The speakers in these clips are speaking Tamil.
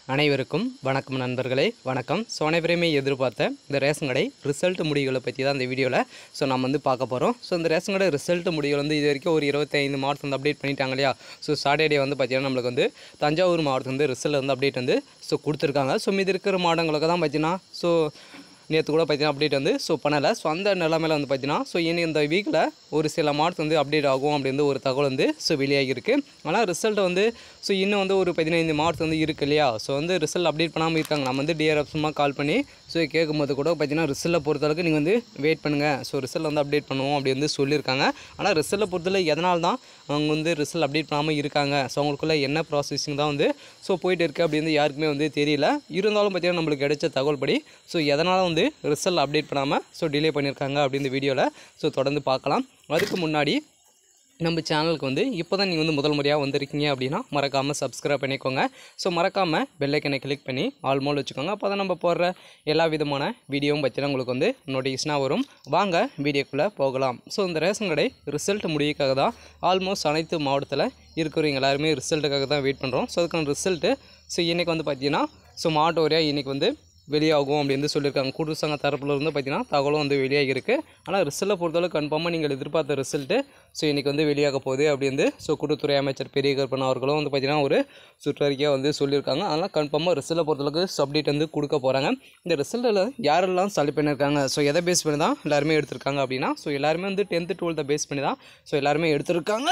அனைவருக்கும் வணக்கம் நண்பர்களே வணக்கம் ஸோ அனைவரையுமே எதிர்பார்த்த இந்த ரேஷன் கடை ரிசல்ட் முடிவுகளை பற்றி தான் இந்த வீடியோவில் ஸோ நம்ம வந்து பார்க்க போகிறோம் ஸோ இந்த ரேஷன் கடை ரிசல்ட் முடிவுகள் வந்து இது வரைக்கும் ஒரு இருபத்தைந்து மாவட்டம் வந்து அப்டேட் பண்ணிட்டாங்க இல்லையா ஸோ சாட்டர்டே வந்து பார்த்தீங்கன்னா நம்மளுக்கு வந்து தஞ்சாவூர் மாவட்டம் வந்து ரிசல்ட் வந்து அப்டேட் வந்து ஸோ கொடுத்துருக்காங்க ஸோ மீதி இருக்கிற மாவட்டங்களுக்கு தான் பார்த்தீங்கன்னா ஸோ நேற்று கூட பார்த்தீங்கன்னா அப்டேட் வந்து ஸோ பண்ணலை ஸோ அந்த நிலமையில வந்து பார்த்தீங்கன்னா ஸோ இனி இந்த வீக்கில் ஒரு சில மார்க்ஸ் வந்து அப்டேட் ஆகும் அப்படின்னு ஒரு தகவல் வந்து ஸோ வெளியாகிருக்கு ஆனால் ரிசல்ட் வந்து ஸோ இன்னும் வந்து ஒரு பதினைந்து மார்க்ஸ் வந்து இருக்கு இல்லையா ஸோ வந்து ரிசல்ட் அப்டேட் பண்ணாமல் இருக்காங்க நம்ம வந்து டிஆர்எஃப் சும்மா கால் பண்ணி ஸோ கேட்கும்போது கூட பார்த்தீங்கன்னா ரிசல்ட்டை பொறுத்தளவுக்கு நீங்கள் வந்து வெயிட் பண்ணுங்கள் ஸோ ரிசல்ட் வந்து அப்டேட் பண்ணுவோம் அப்படி வந்து சொல்லியிருக்காங்க ஆனால் ரிசல்ட்டை பொறுத்தவரை எதனால தான் அவங்க வந்து ரிசல்ட் அப்டேட் பண்ணாமல் இருக்காங்க ஸோ அவங்களுக்குள்ள என்ன ப்ராசஸிங் தான் வந்து ஸோ போயிட்டு இருக்குது அப்படின்னு யாருக்குமே வந்து தெரியல இருந்தாலும் பார்த்தீங்கன்னா நம்மளுக்கு கிடைச்ச தகவல் படி ஸோ எதனால் வந்து ரிசல்ட் அப்டேட் பண்ணாமல் ஸோ டிலே பண்ணியிருக்காங்க அப்படின்னு வீடியோவில் ஸோ தொடர்ந்து பார்க்கலாம் அதுக்கு முன்னாடி நம்ம சேனலுக்கு வந்து இப்போ தான் நீங்கள் வந்து முதல் முறையாக வந்திருக்கீங்க அப்படின்னா மறக்காமல் சப்ஸ்கிரைப் பண்ணிக்கோங்க ஸோ மறக்காமல் பெல்லைக்கனை கிளிக் பண்ணி ஆல் மோல் வச்சுக்கோங்க அப்போ தான் நம்ம போடுற எல்லா விதமான வீடியோவும் பார்த்தீங்கன்னா உங்களுக்கு வந்து நோட்டிஃபிகேஷனாக வரும் வாங்க வீடியோக்குள்ளே போகலாம் ஸோ இந்த ரேஷன் கடை ரிசல்ட் முடிவுக்காக தான் ஆல்மோஸ்ட் அனைத்து மாவட்டத்தில் இருக்கிறவங்க எல்லாருமே ரிசல்ட்டுக்காக தான் வெயிட் பண்ணுறோம் ஸோ அதுக்கான ரிசல்ட்டு ஸோ இன்றைக்கி வந்து பார்த்தீங்கன்னா ஸோ மாவட்ட வரையாக இன்றைக்கி வந்து வெளியாகும் அப்படின்னு சொல்லியிருக்காங்க கூட்டுறவு சங்க தரப்புல இருந்து பார்த்தீங்கன்னா தகவலும் வந்து வெளியாகி இருக்குது ஆனால் ரிசல்ட்டை பொறுத்தளவு கன்ஃபார்மாக நீங்கள் எதிர்பார்த்த ரிசல்ட்டு ஸோ இன்றைக்கி வந்து வெளியாக போகுது அப்படின்னு ஸோ கூட்டுத்துறை அமைச்சர் பெரிய கருப்பன் அவர்களும் வந்து பார்த்தீங்கன்னா ஒரு சுற்றறிக்கையாக வந்து சொல்லியிருக்காங்க அதனால் கன்ஃபார்மாக ரிசல்ட்டை பொறுத்தளவுக்கு அப்டேட் வந்து கொடுக்க போகிறாங்க இந்த ரிசல்ட்டில் யாரெல்லாம் செலக்ட் பண்ணியிருக்காங்க ஸோ எதை பேஸ் பண்ணி தான் எல்லாருமே எடுத்திருக்காங்க அப்படின்னா ஸோ எல்லாருமே வந்து டென்த்து டுவெல்த்தை பேஸ் பண்ணி தான் ஸோ எல்லாருமே எடுத்திருக்காங்க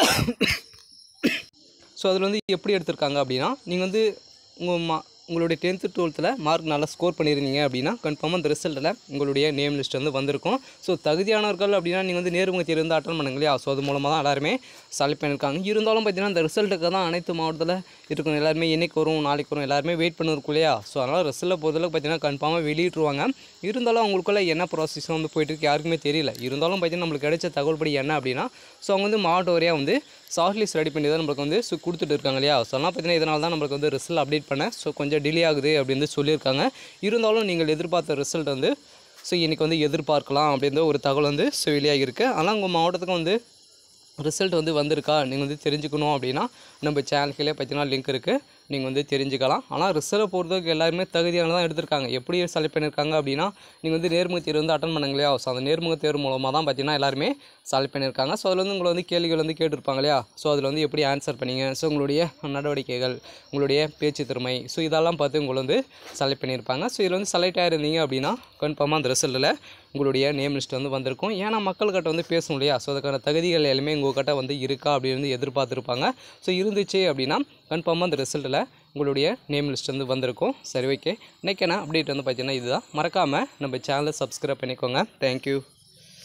ஸோ அதில் வந்து எப்படி எடுத்திருக்காங்க அப்படின்னா நீங்கள் வந்து உங்கள் மா உங்களுடைய டென்த்து டுவெல்த்தில் மார்க் நல்லா ஸ்கோர் பண்ணியிருந்தீங்க அப்படின்னா கன்ஃபார்மாக அந்த ரிசல்ட்டில் உங்களுடைய நேம் லிஸ்ட் வந்து வந்திருக்கும் ஸோ தகுதியானவர்கள் அப்படின்னா நீங்கள் வந்து நேர்முக தேர்வு வந்து அட்டன் பண்ணுங்க இல்லையா ஸோ அது மூலமாக தான் எல்லாருமே செலக்ட் பண்ணியிருக்காங்க இருந்தாலும் பார்த்தீங்கன்னா இந்த ரிசல்ட்டுக்கு தான் அனைத்து மாவட்டத்தில் இருக்கணும் எல்லாருமே என்னைக்கு வரும் நாளைக்கு வரும் எல்லாருமே வெயிட் பண்ணிருக்கும் இல்லையா ஸோ அதனால் ரிசல்ட்டை பொறுத்தளவுக்கு பார்த்தீங்கன்னா கன்ஃபார்மாக வெளியிட்ருவாங்க இருந்தாலும் அவங்களுக்குள்ள என்ன ப்ராசஸ் வந்து போயிட்டு இருக்கு யாருக்குமே தெரியல இருந்தாலும் பார்த்தீங்கன்னா நம்மளுக்கு கிடைச்ச தகவல் படி என்ன அப்படின்னா ஸோ அவங்க வந்து மாவட்ட வரையாக வந்து சார்ட்லிஸ்ட் ரெடி பண்ணி தான் நம்மளுக்கு வந்து ஸோ கொடுத்துட்டு இருக்காங்க இல்லையா ஸோ அதெல்லாம் பார்த்தீங்கன்னா இதனால தான் நம்மளுக்கு வந்து ரிசல்ட் அப்டேட் பண்ண ஸோ கொஞ்சம் டிலே ஆகுது அப்படின்னு சொல்லியிருக்காங்க இருந்தாலும் நீங்கள் எதிர்பார்த்த ரிசல்ட் வந்து ஸோ இன்றைக்கி வந்து எதிர்பார்க்கலாம் அப்படின்ற ஒரு தகவல் வந்து ஸோ வெளியாகிருக்கு ஆனால் உங்கள் மாவட்டத்துக்கு வந்து ரிசல்ட் வந்து வந்திருக்கா நீங்கள் வந்து தெரிஞ்சுக்கணும் அப்படின்னா நம்ம சேனல்களே பார்த்தீங்கன்னா லிங்க் இருக்குது நீங்கள் வந்து தெரிஞ்சுக்கலாம் ஆனால் ரிசல்ட்டை பொறுத்தவரைக்கும் எல்லாருமே தகுதியானதான் எடுத்திருக்காங்க எப்படி செலக்ட் பண்ணியிருக்காங்க அப்படின்னா நீங்கள் வந்து நேர்முக தேர்வு வந்து அட்டன் பண்ணுங்க இல்லையா ஸோ அந்த நேர்முக தேர்வு மூலமாக தான் பார்த்தீங்கன்னா எல்லாருமே செலக்ட் பண்ணியிருக்காங்க ஸோ அதில் வந்து உங்களை வந்து கேள்விகள் வந்து கேட்டிருப்பாங்க இல்லையா ஸோ அதில் வந்து எப்படி ஆன்சர் பண்ணீங்க ஸோ உங்களுடைய நடவடிக்கைகள் உங்களுடைய பேச்சு திறமை ஸோ இதெல்லாம் பார்த்து உங்களை வந்து செலக்ட் பண்ணியிருப்பாங்க ஸோ இதில் வந்து செலக்ட் ஆகிருந்தீங்க அப்படின்னா கன்ஃபார்மாக அந்த ரிசல்ட்டில் உங்களுடைய நேம் லிஸ்ட் வந்து வந்திருக்கும் ஏன்னா மக்கள்கிட்ட வந்து பேசணும் இல்லையா ஸோ அதுக்கான தகுதிகள் எல்லாமே உங்கள்கிட்ட வந்து இருக்கா அப்படின்னு வந்து எதிர்பார்த்துருப்பாங்க ஸோ இருந்துச்சு அப்படின்னா கன்ஃபார்மாக அந்த ரிசல்ட்டில் உங்களுடைய நேம் லிஸ்ட் வந்து வந்திருக்கும் சரி ஓகே இன்றைக்கான அப்டேட் வந்து பார்த்தீங்கன்னா இதுதான் மறக்காமல் நம்ம சேனலை சப்ஸ்கிரைப் பண்ணிக்கோங்க தேங்க்யூ